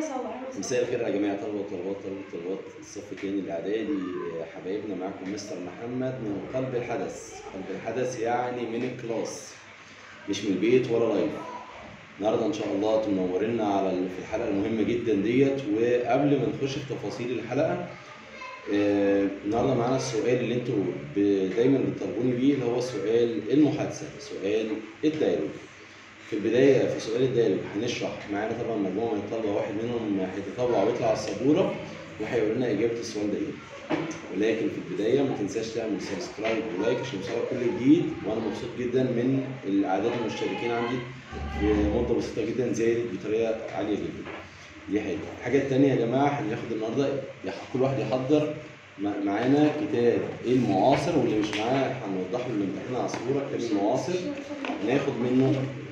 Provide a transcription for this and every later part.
مساء الخير يا جماعه طلبه وطلبات طلبه وطلبات الصف الثاني الاعدادي آه، حبايبنا معاكم مستر محمد من قلب الحدث قلب الحدث يعني من الكلاس مش من البيت ولا لايف النهارده ان شاء الله تنورنا على ال- في الحلقه المهمه جدا ديت وقبل ما نخش في تفاصيل الحلقه آه، النهارده معانا السؤال اللي انتوا ب- دايما بتطالبوني بيه اللي هو سؤال المحادثه سؤال الدايلوج في البدايه في سؤال الدايلوج هنشرح معانا طبعا مجموعه من الطلبه واحد منهم هيتطوع ويطلع على السبوره وهيقول لنا اجابه السؤال ده ايه ولكن في البدايه ما تنساش تعمل سبسكرايب ولايك عشان يوصلك كل جديد وانا مبسوط جدا من الاعداد المشتركين عندي في مده بسيطه جدا زادت بطريقه عاليه جدا دي حاجه الحاجه الثانيه يا جماعه هناخد النهارده يح- كل واحد يحضر م- معانا كتاب المعاصر واللي مش معاه هنوضح له الامتحان على الصوره كتاب المعاصر هناخد منه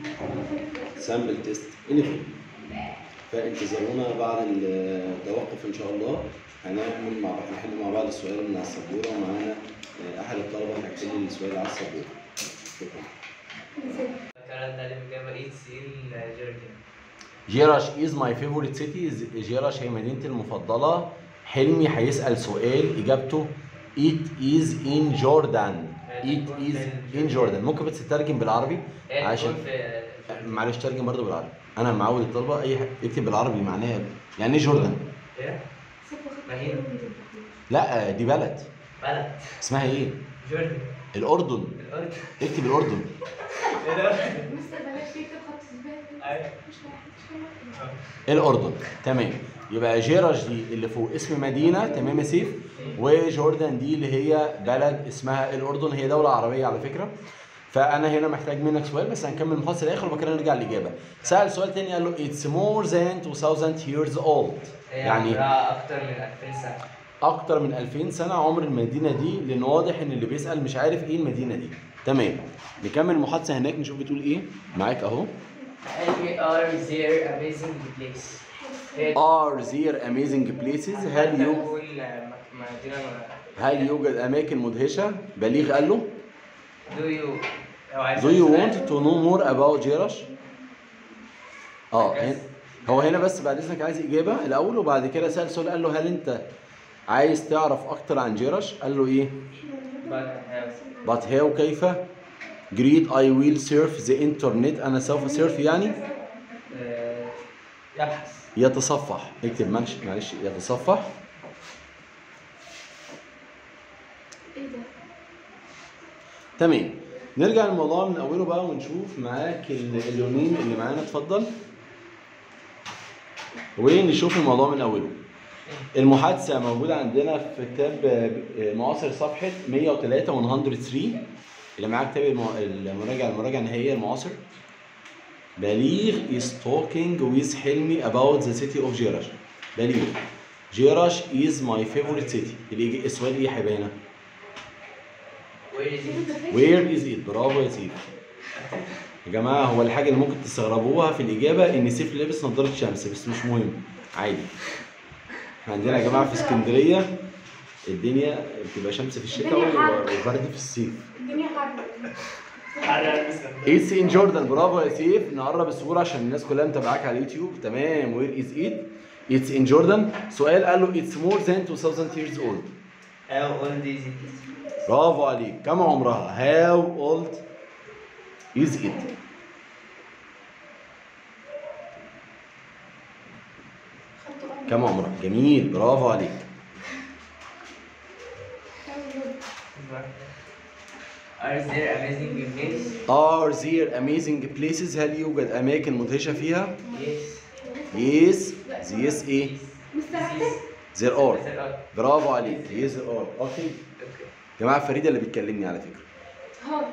سامبل تيست انيفل فانتظرونا بعد التوقف ان شاء الله هنعمل مع هنحل مع بعض السؤال من على السبوره ومعانا آه، احد الطلبه هيحل لي السؤال على السبوره شكرا كانت تعليم الإجابة إيتس إن جورجيا جيراش از ماي فيفورت سيتي جيراش هي مدينتي المفضله حلمي هيسال سؤال اجابته it is in Jordan it is in Jordan ممكن بس تترجم بالعربي هي عشان- تكون في معلش ترجم برضه بالعربي انا معود الطلبه اي حاجة اكتب بالعربي معناها يعني ايه جوردن إيه؟ مدينة لا دي بلد بلد اسمها ايه جوردن الاردن الأردن اكتب الاردن الأردن مستقبلات بيكتب خط زبالة أيوة. مش واحد مش الاردن تمام يبقى جيراش دي اللي فوق اسم مدينه تمام يا سيف وجوردن دي اللي هي بلد اسمها الاردن هي دوله عربيه على فكره فانا هنا محتاج منك سؤال بس هنكمل المحادثه الاخر وبعد كده نرجع للاجابه سال سؤال تاني قال له اتس مور ذان 2000 years old هي يعني عمرها أكتر من 2000 سنة اكتر من 2000 سنه عمر المدينه دي لان واضح ان اللي بيسال مش عارف ايه المدينه دي تمام نكمل المحادثه هناك نشوف بتقول ايه معاك اهو We are there amazing place هي are there amazing places هل يوجد تكون مدينة هل يوجد اماكن مدهشه بليغ قال له Do you هو عايز do you سؤال؟ want to know more about جيرش اه Yes. هنا هو هنا بس بعد اذنك عايز اجابه الاول وبعد كده سال سؤال قال له هل انت عايز تعرف اكتر عن جيرش قال له ايه But, uh, but how كيف great I will surf the internet انا سوف سيرف يعني آه، يبحث يتصفح اكتب معلش معلش يتصفح ايه ده؟ تمام نرجع للموضوع من اوله بقى ونشوف معاك ال- اللونين اللي معانا اتفضل ونشوف الموضوع من اوله المحادثه موجوده عندنا في كتاب آه، معاصر صفحه 103 و 103 اللي معاه كتاب المع- المراجعه المراجعه النهائيه المعاصر بليغ is talking with حلمي about the city of جيراش بليغ جيراش is my favorite city الإج- السؤال ايه يا حبايبنا؟ Where is it? وير از ات برافو يا سيف يا جماعه هو الحاجه اللي ممكن تستغربوها في الاجابه ان سيف لابس نظاره شمس بس مش مهم عادي احنا عندنا يا جماعه في اسكندريه الدنيا بتبقى شمس في الشتاء الدنيا حر. وبرد في الصيف الدنيا حر ايتس ان جوردن برافو يا سيف نقرب الصوره عشان الناس كلها متابعاك على اليوتيوب تمام وير از ات اتس ان جوردن سؤال قال له اتس مور ذان 2000 years old How old is it? برافو عليك كم عمرها هاو اولد از ات خط أحمر. كم عمرها جميل برافو عليك Are there amazing places? are there amazing places هل يوجد اماكن مدهشه فيها Yes. yes yes ايه مستر احسن there are There are. برافو عليك yes there are اوكي Okay. جماعه فريده اللي بتكلمني على فكره هاي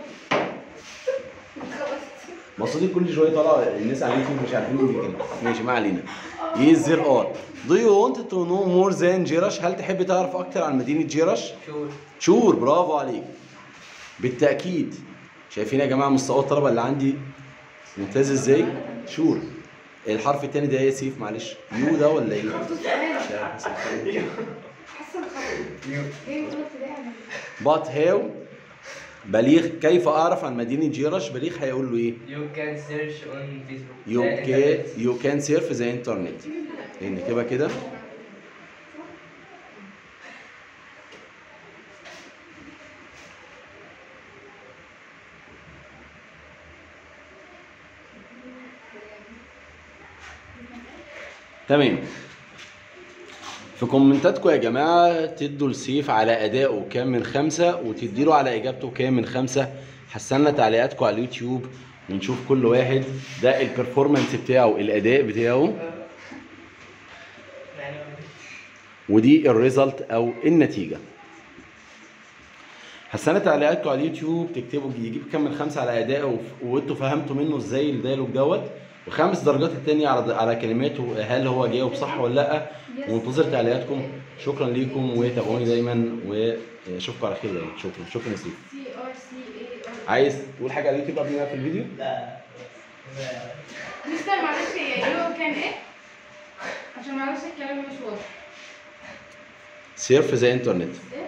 مقصودي كل شويه طالع الناس على اليوتيوب مش عارفين مين بيتكلم ماشي ما علينا yes there are do you want to know more than جيرش هل تحب تعرف اكتر عن مدينه جيرش Sure. شور برافو عليك بالتاكيد شايفين يا جماعه مستوى الطلبه اللي عندي ممتاز ازاي شور الحرف الثاني ده ايه يا سيف معلش يو ده ولا ايه خط السؤال مش عارف اسمه. حاسه الخط جاي من اولى ابتدائي but how بليغ كيف اعرف عن مدينه جيرش بليغ هيقول له ايه You can search on Facebook. you Uh, can internet. you can surf the internet نكتبها كده تمام في كومنتاتكم يا جماعة تدوا السيف على أدائه كام من خمسة وتديله على إجابته كام من خمسة حسنا تعليقاتكم على اليوتيوب ونشوف كل واحد ده البرفورمانس بتاعه الأداء بتاعه يعني ودي الريزلت أو النتيجة حسنا تعليقاتكم على اليوتيوب تكتبوا يجيب كام من خمسة على أدائه وف- وانتوا فهمتوا منه ازاي الديالوج دوت وخمس درجات التانية على على كلماته هل هو جاوب صح ولا لأ ومنتظر تعليقاتكم شكرا ليكم وتابعوني دايما واشوفكم على خير دايما شكرا شكرا يا سيدي سي ار سي اي ار عايز تقول حاجه على اليوتيوب قبل ما في الفيديو لا مستر معلش هي يو كان ايه؟ عشان معلش الكلام مش واضح سيرف ذا انترنت ايه؟